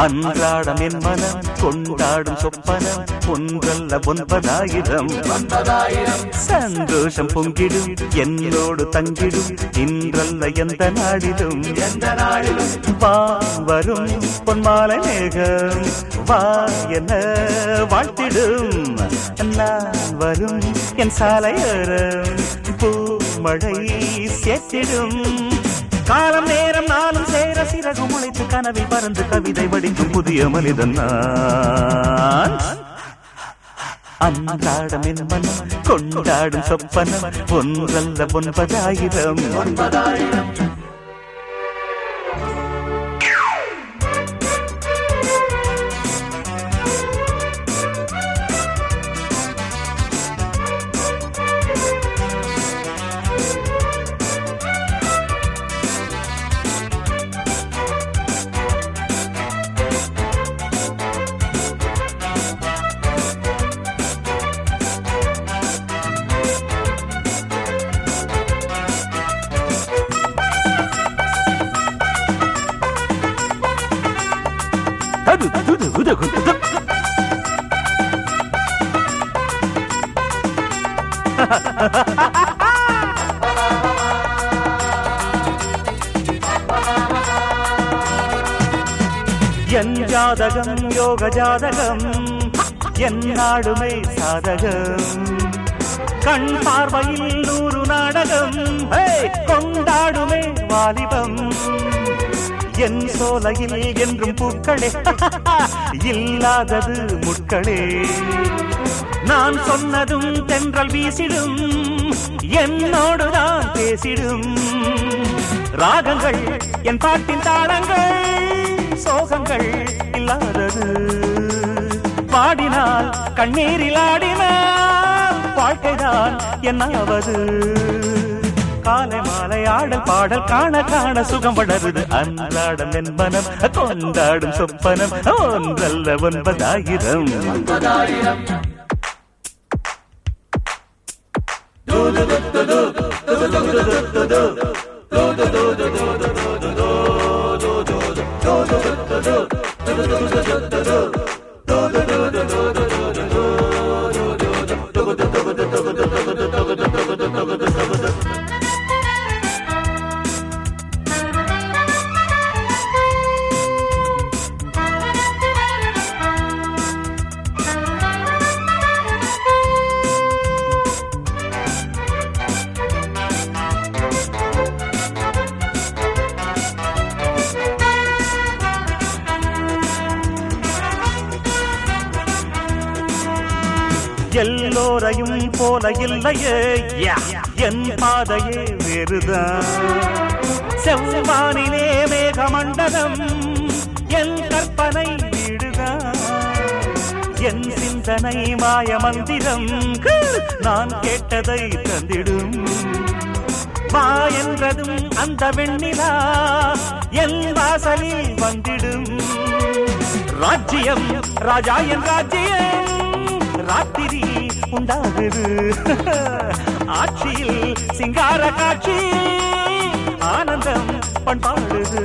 அன்றாடம் என் மனம் கொண்டாடும் சொப்பனம் ஒன்றல்ல ஒன்பதாயிரம் சந்தோஷம் பொங்கிடும் என்னோடு தங்கிடும் இன்றல்ல எந்த நாடிலும் எந்த நாளிலும் வா வரும் பொன்மாலை மேகம் வா என்ன வாழ்த்திடும் நான் வரும் என் சாலையோரம் பூமழை சேர்த்திடும் காலம் நேரம் நாளும் சேர சிறகு முளைத்து கனவில் பறந்து கவிதை வடிக்கும் புதிய மனிதன் நான் அன்றாடம் என் மனம் கொண்டாடும் சொப்பனம் ஒன்றல்ல ஒன்பதாயிரம் ஒன்பதாயிரம் அது, அது, அது, அது, அது. என் ஜாதகம் யோக ஜாதகம் என் நாடுமை சாதகம் கண் பார்வையில் நூறு நாடகம் ஹே, கொண்டாடுமே வாலிபம் என் சோலையில் என்றும் பூக்களே இல்லாதது முட்களே நான் சொன்னதும் தென்றல் வீசிடும் என்னோடுதான் பேசிடும் ராகங்கள் என் பாட்டின் தாளங்கள் சோகங்கள் இல்லாதது பாடினால் கண்ணீரில் ஆடினால் வாழ்க்கைதான் என்னாவது காலை மாலை ஆடல் பாடல் காண காண சுகம் வளருது அன்றாடம் என் மனம் கொண்டாடும் சொப்பனம் ஒன்றல்ல ஒன்பதாயிரம் ஒன்பதாயிரம் எல்லோரையும் போல இல்லையே யா, என் பாதையே வேறுதான் செவ்வானிலே மேகமண்டலம் என் கற்பனை வீடுதான் என் சிந்தனை மாய மந்திரம் கு, நான் கேட்டதை தந்திடும் வா என்றதும் அந்த வெண்ணிலா என் வாசலில் வந்திடும் ராஜ்யம் ராஜா என் ராஜ்யம் ராத்திரி உண்டாகுது ஆட்சியில் சிங்கார காட்சி ஆனந்தம் பண்பாடுது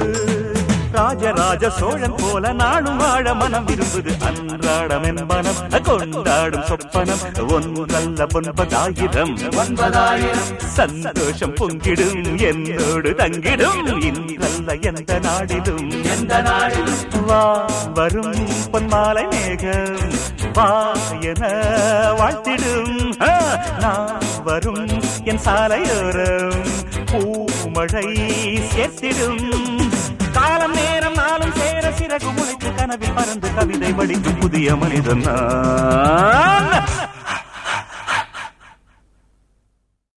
ராஜராஜ சோழன் போல நானும் வாழ மனம் விரும்புது அன்றாடம் என் மனம் கொண்டாடும் சொப்பனம் ஒன்றல்ல ஒன்பதாயிரம் ஒன்பதாயிரம் சந்தோஷம் பொங்கிடும் என்னோடு தங்கிடும் இன்றல்ல எந்த நாடிலும் எந்த நாளிலும் வா வரும் பொன்மாலை மேகம் வா என வாழ்த்திடும் ஆ, நான் வரும் என் சாலையோரம் பூமழை சேர்த்திடும் காலம் நேரம் நாளும் சேர சிறகு முளைத்து கனவில் பறந்து கவிதை படிக்கும் புதிய மனிதன் நான்